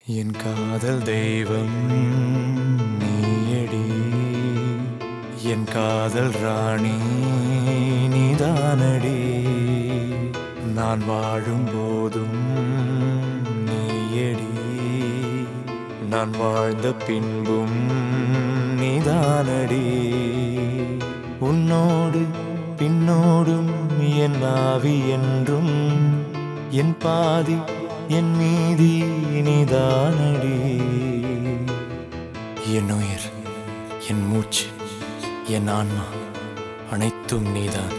என் காதல் தெய்வம் நீயடி என் காதல் ராணி நீதானடி நான் வாழும் போதும் நீயடி நான் வாழ்ந்த பின்பும் நீதானடி உன்னோடு பின்னோடும் என் ஆவி என்றும் என் பாதி என் மீதி நீதானடி என் உயிர் என் மூச்சு என் ஆன்மா அனைத்தும் நீதான்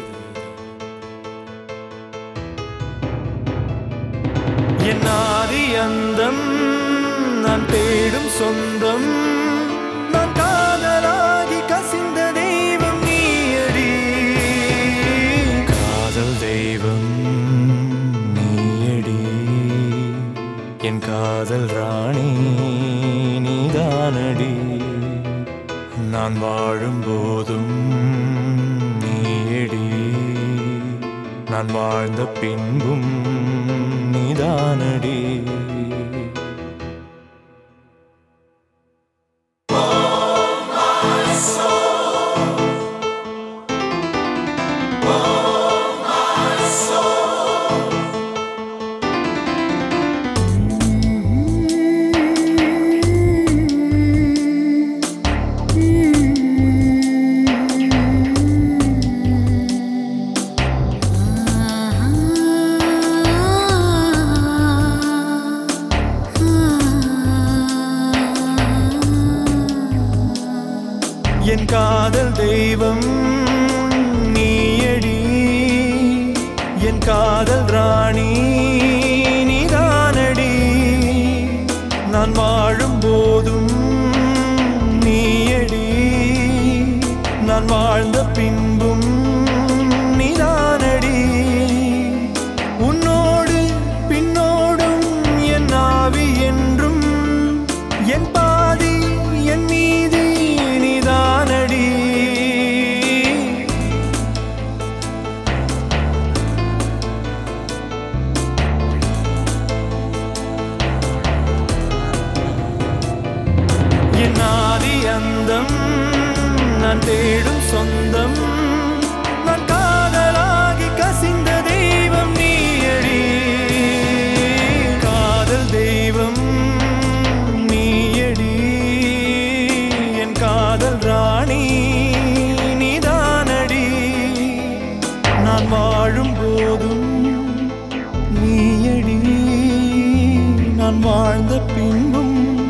என் ஆதி அந்தம் நான் தேடும் சொந்தம் நான் காதலாகி கசிந்த தெய்வம் நீயடி காதல் தெய்வம் நீயடி என் காதல் ராணி நீதானடி நான் வாழும் போதும் நீயடி நான் வாழ்ந்த பின்பும் நீதானடி என் காதல் தெய்வம் நீயடி என் காதல் ராணி நீதானடி நான் வாழும் போதும் நீயடி நான் வாழ்ந்த பின்பும் நீதானடி உன்னோடு பின்னோடும் என் ஆவி என்றும் என் பாதி என் மீதி நீதானடி என் ஆதி அந்தம் நான் தேடும் சொந்தம் நான் காதலாகி கசிந்த தெய்வம் நீயடி காதல் தெய்வம் நீயடி என் காதல் ராணி நீதானடி நான் வாழும் போதும் நீயடி நான் வாழ்ந்த பின்பும்